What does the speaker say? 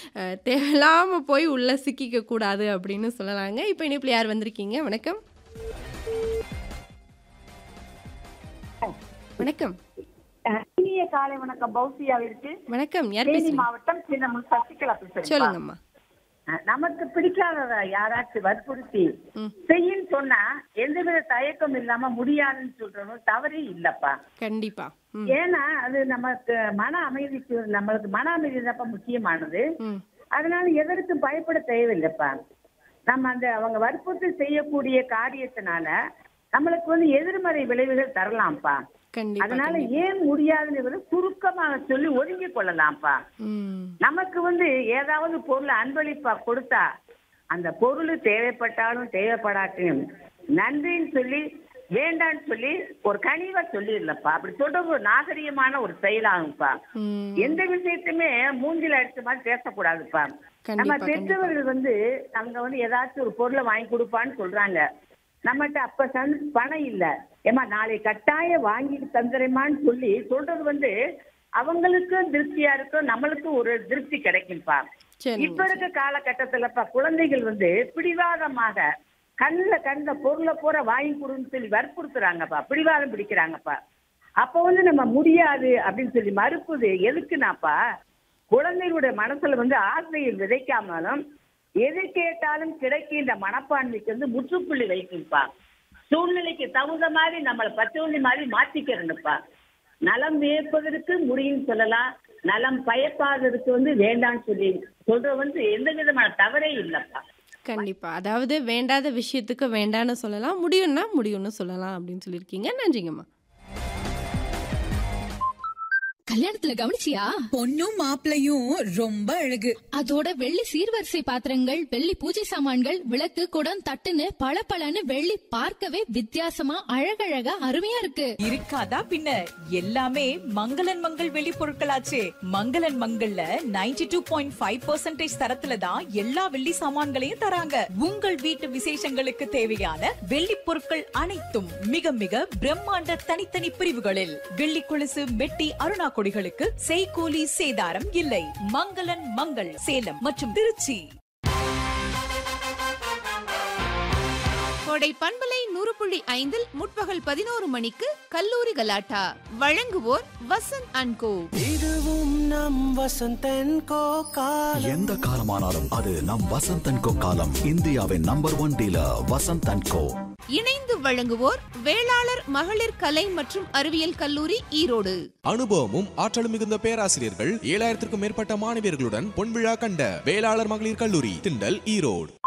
அ தேவையில்லாம போய் உள்ள சிக்கிக்க கூடாது அப்படின்னு சொல்லலாங்க. இப்ப இணைப்பில யார் வந்திருக்கீங்க? வணக்கம். வணக்கம். அ, இனிய காலை வணக்கம் பௌசியாவிற்கு வணக்கம். யார் தேனி பேசுறீங்க? மாவட்டம் சின்னமுல் சசிகலா பேசுறேன்ப்பா. சொல்லுங்கம்மா. அ, நமக்கு பிடிக்காதத யாராச்சும் வற்புறுத்தி ம். செய்யின்னு சொன்னா எந்தவித தயக்கம் இல்லாம முடியாதுன்னு சொல்றதும் தவறே இல்லப்பா கண்டிப்பா. ம். ஏன்னா அது நமக்கு மன அமைதிக்கு நம்மளுக்கு மன அமைதி தான்ப்பா முக்கியமானது ம். அதனால எதற்கும் பயப்பட தேவையில்லைப்பா நம்ம அந்த அவங்க வற்புறுத்தி செய்யக்கூடிய காரியத்தினால நம்மளுக்கு வந்து எதிர்மறை விளைவுகள் தரலாம்ப்பா கண்டிப்பா. அதனால கண்டிப்பா. ஏன் முடியாதுன்னு சுருக்கமாக சொல்லி ஒதுங்கி கொள்ளலாம்ப்பா ம். நமக்கு வந்து ஏதாவது பொருள் அன்பளிப்பா கொடுத்தா அந்த பொருள் தேவைப்பட்டாலும் தேவைப்படாட்டியும் நன்றின்னு சொல்லி வேண்டான்னு சொல்லி ஒரு கனிவா சொல்லிடலப்பா அப்படி சொல்றது ஒரு நாகரிகமான ஒரு செயலாகும்ப்பா ம். எந்த விஷயத்தையுமே மூஞ்சில அடிச்ச மாதிரி பேசக்கூடாதுப்பா நம்ம கண்டிப்பா, கண்டிப்பா. பெற்றவர்கள் வந்து அங்க வந்து ஏதாச்சும் ஒரு பொருளை வாங்கி கொடுப்பான்னு சொல்றாங்க நம்மகிட்ட அப்ப சந் பணம் இல்ல ஏமா நாளை கட்டாயம் வாங்கிட்டு தந்துறேமான்னு சொல்லி சொல்றது வந்து அவங்களுக்கும் திருப்தியா இருக்கும் நம்மளுக்கும் ஒரு திருப்தி கிடைக்கும்பா சரிங்க. இப்ப இருக்க காலகட்டத்துலப்பா குழந்தைகள் வந்து பிடிவாதமாக கண்ணுல கண்ட பொருளை பூரா வாங்கி கொடுன்னு சொல்லி வற்புறுத்துறாங்கப்பா பிடிவாதம் பிடிக்கிறாங்கப்பா அப்ப வந்து நம்ம முடியாது அப்படின்னு சொல்லி மறுப்பது எதுக்குனாப்பா குழந்தைகளுடைய மனசுல வந்து ஆசையை விதைக்காமலும் எது கேட்டாலும் கிடைக்கின்ற மனப்பான்மைக்கு வந்து முற்றுப்புள்ளி வைக்கும்பா சூழ்நிலைக்கு தகுந்த மாதிரி நம்மளை பச்சோந்தி மாதிரி மாத்திக்கிறணுப்பா நலம் வியப்பதற்கு முடியும்னு சொல்லலாம் நலம் பயப்பாததுக்கு வந்து வேண்டாம்னு சொல்லி சொல்றது வந்து எந்த விதமான தவறே இல்லப்பா கண்டிப்பா. அதாவது வேண்டாத விஷயத்துக்கு வேண்டான்னு சொல்லலாம். முடியும்னா முடியும்னு சொல்லலாம் அப்படின்னு சொல்லியிருக்கீங்க. நன்றிங்கம்மா. கல்யாணத்துல கவனிச்சியா பொண்ணும் மாப்பிளையும் ரொம்ப அழகு அதோட வெள்ளி சீர்வரிசை பாத்திரங்கள் வெள்ளி பூஜை சாமான்கள் விளக்கு குடம் தட்டுன்னு பளபளன்னு வெள்ளி பார்க்கவே வித்தியாசமா அழகழகா அருமையா இருக்கு இருக்காதா பின்ன எல்லாமே மங்களன் மங்கள் வெளி பொருட்களாச்சே மங்களன் மங்கள்ல 92.5% டூ பாயிண்ட் ஃபைவ் தரத்துல தான் எல்லா வெள்ளி சாமான்களையும் தராங்க உங்கள் வீட்டு விசேஷங்களுக்கு தேவையான வெள்ளி பொருட்கள் அனைத்தும் மிக மிக பிரம்மாண்ட தனித்தனி பிரிவுகளில் வெள்ளி கொலுசு மெட்டி அருணா கொடிகளுக்கு செய்கூலி சேதாரம் இல்லை மங்களன் மங்கள் சேலம் மற்றும் திருச்சி கோடை பண்பலை நூறு புள்ளி ஐந்தில் முற்பகல் பதினோரு மணிக்கு கல்லூரி கலாட்டா வழங்குவோர் வசந்த் அண்ட் கோ இதுவும் நம் வசந்தன் கோ காலம் எந்த காலமானாலும் அது நம் வசந்த் அண்ட் கோ காலம் இந்தியாவின் number one dealer Vasanth and co இணைந்து வழங்குவோர் வேளாளர் மகளிர் கலை மற்றும் அறிவியல் கல்லூரி ஈரோடு அனுபவமும் ஆற்றலும் மிகுந்த பேராசிரியர்கள் ஏழாயிரத்திற்கும் மேற்பட்ட மாணவியர்களுடன் பொன்விழா கண்ட வேளாளர் மகளிர் கல்லூரி திண்டல் ஈரோடு